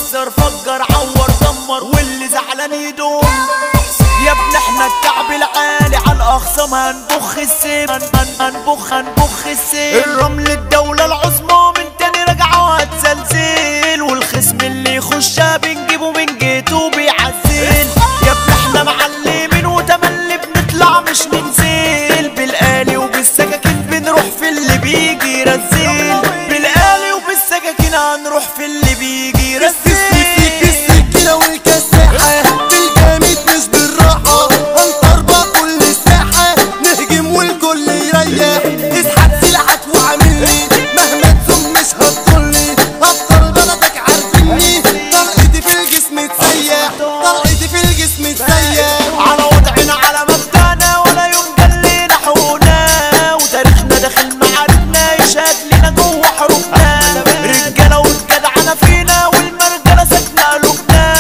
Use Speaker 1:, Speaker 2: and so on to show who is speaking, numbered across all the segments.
Speaker 1: كسر فجر عور دمر واللي زعلان يدوم يا ابن احنا الكعب العالي على الاخصام هنبخ السيف هن- هن- هنبخ هنبخ السيف الرمل الدولة العظمى من تاني راجعة وهتزلزل والخصم اللي يخشها بنجيبه من جيته بيعزل يا ابن احنا معلمين وتملي بنطلع مش ننزل بالآلي وبالسكاكين بنروح في اللي بيجي يرزل بالآلي وبالسكاكين هنروح في اللي بيجي يرزل
Speaker 2: السكينة والكساحة بالجامد مش بالراحة هنطربق كل الساحة نهجم والكل يريح اسحب سلاحك وعاملني مهما تزوم مش هتطلني ابطال بلدك عارفيني طلقتي في الجسم تسيح طلقتي في الجسم تسيح
Speaker 1: على وضعنا على مبدأنا ولا يوم جلينا حقوقنا وتاريخنا داخل معاركنا يشهد لنا جوه حروبنا رجالة والجدعنة فينا والمرجلة ساكنة قلوبنا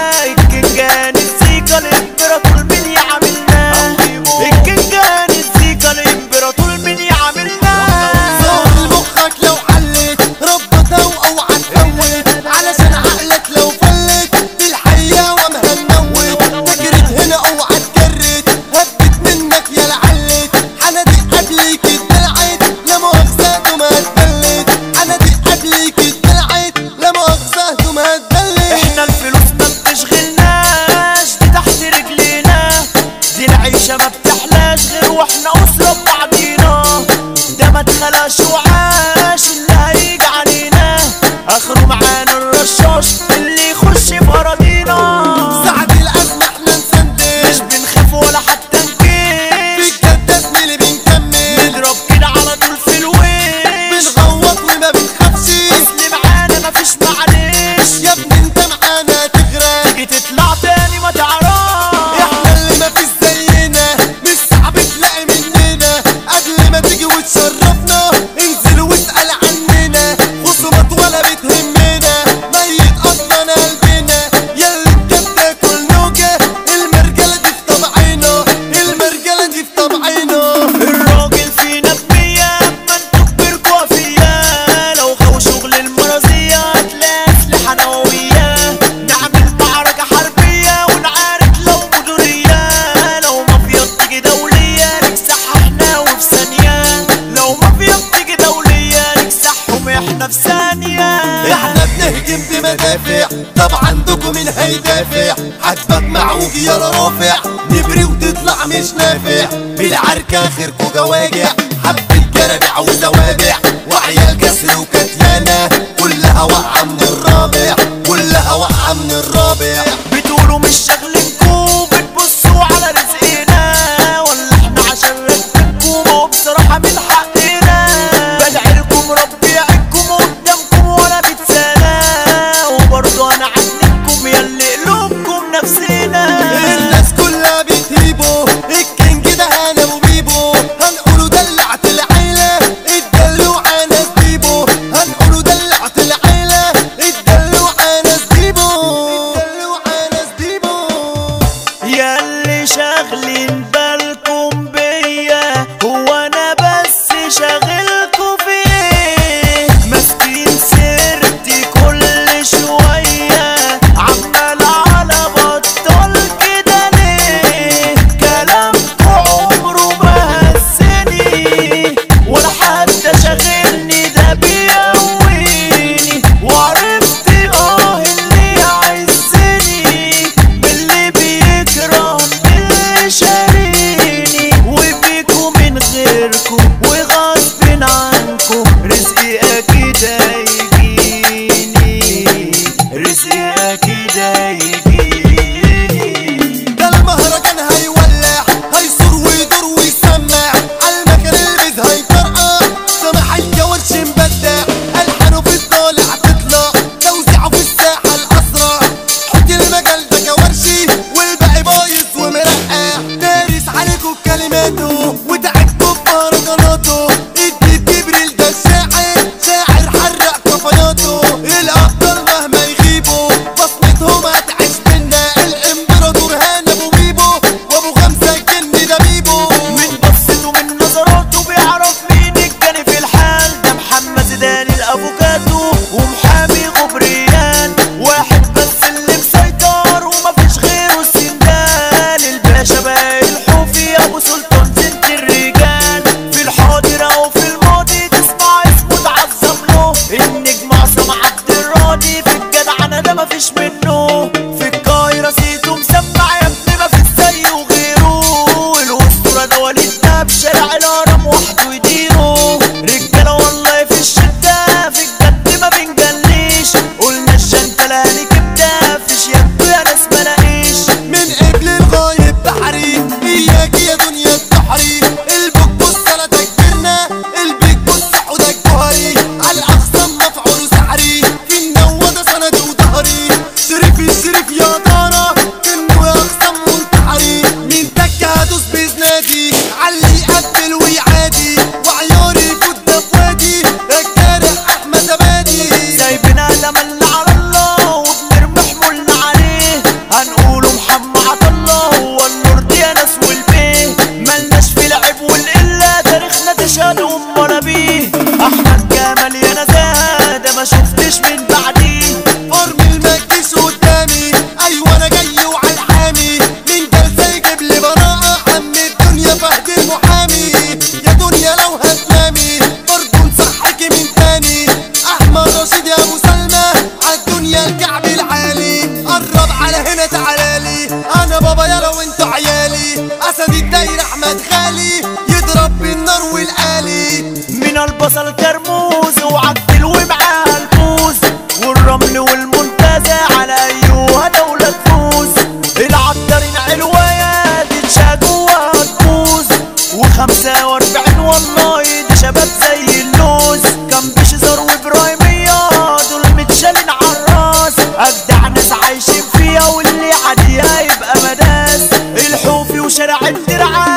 Speaker 1: الكنجان السيكا الامبراطور مين يعاملنا الكنجان السيكا الامبراطور مين يعاملنا
Speaker 2: صار مخك لو حلت ربطها واوعى تفوت علشان عقلك لو فلت بالحياة وما هنموت تجرد هنا اوعى تجرد هبت منك يا العلت حنادق قبليك اتدلعت لا مؤاخذة دوما اتبلت حنادق قبليك اتدلعت لا مؤاخذة دوما اتبلت
Speaker 1: احنا الفلوس ما بتشغلناش دي تحت رجلينا دي العيشة ما بتحلاش غير واحنا أسرة ببعضينا ده ما اتخلاش وعاش اللي هيجي علينا اخره معانا الرشاش اللي يخش في أراضينا
Speaker 2: سعد الأزمة احنا نسندل
Speaker 1: مش بنخاف ولا حتى نكيش
Speaker 2: بالجد اسمي بنكمل
Speaker 1: نضرب كده على طول في الوش
Speaker 2: بنغوط وما بنخافش
Speaker 1: اصل معانا مفيش معلش
Speaker 2: يا ابني انت معانا تغرق
Speaker 1: تيجي تطلع تاني ما تعرفش
Speaker 2: احنا اللي ما فيش زينا مش صعب تلاقي مننا قبل ما تيجي وتشرفنا انزل واسأل عننا خصومات ولا بتهمنا ميت اصلا قلبنا ياللي انت بتاكل نوجة المرجلة دي في طبعنا المرجلة دي في طبعنا
Speaker 1: الراجل فينا بمية اما انتوا كبركوا فيا لو خو شغل المرازية هتلاقي اسلحة نووية نعمل معركة حربية ونعارك لو مدورية لو مافيا بتيجي دولية نكسحها احنا وفي ثانية لو مافيا بتيجي دولية نكسحهم احنا في ثانية
Speaker 2: احنا بنهجم بمدافع طب عندكم مين هيدافع حدبك معوج يا رافع نبري وتطلع مش نافع بالعركة اخركوا جواجع حبة جرابع وزوابع وعيال كسر وكتيانة كلها واقعة من الرابع كلها واقعة من الرابع
Speaker 1: بتقولوا مش شغلكوا بتبصوا على رزقنا ولا احنا عشان رزقكم هو بصراحة من حقنا بدعي لكم ربي يعينكم قدامكم ولا بتسانا وبرضه انا عنكم ياللي قلوبكم نفسنا
Speaker 2: الناس كلها بتهيبه الكينج ده انا وبيبو هنقوله دلعت العيلة
Speaker 1: وراني كبده في شياكته يا ناس ملاقيش
Speaker 2: من قبل الغايب بحري اياك يا دنيا التحري البوك بص لا تكبرنا البيك بص حودك جوهري على الاخصام مفعول سحري في النوى سند وظهري شريف الشريف يا دارا كنه يا اخصام منتحري مين تك هدوس بزنادي علي يقبل ويعادي وعياري فوت ده في وادي الجارح احمد زبادي
Speaker 1: سايبنا تملى على الله وبنرمي حمولنا عليه هنقوله محمد الله هو النور يا ناس والبيه ملناش في العيب والقلة تاريخنا تشهد امنا بيه احمد جمال يا نزاهة ما شفتش من بعديه
Speaker 2: فرم المجلس قدامي ايوه انا جاي وعلى الحامي مين جلسه يجيب لي براءه عم الدنيا فهد المحامي يا دنيا لو هتنامي برضه نصحك من تاني احمد رشيد يا ابو سلمى عالدنيا الكعب العالي قرب على هنا تعالالي انا بابا يا لو انتوا عيالي اسد الداير احمد خالي يضرب بالنار والآلي
Speaker 1: من البصل كرموز وعدل ومعاها الفوز والرمل والمنتزه على ايوها دولة تفوز العطارين علوية دي جواها تفوز وخمسة واربعين والله دي شباب زي اللوز كان بشزر وابراهيمية دول متشالين عالراس اجدع ناس عايشين فيها واللي عاديها يبقى مداس الحوفي وشارع الدرعات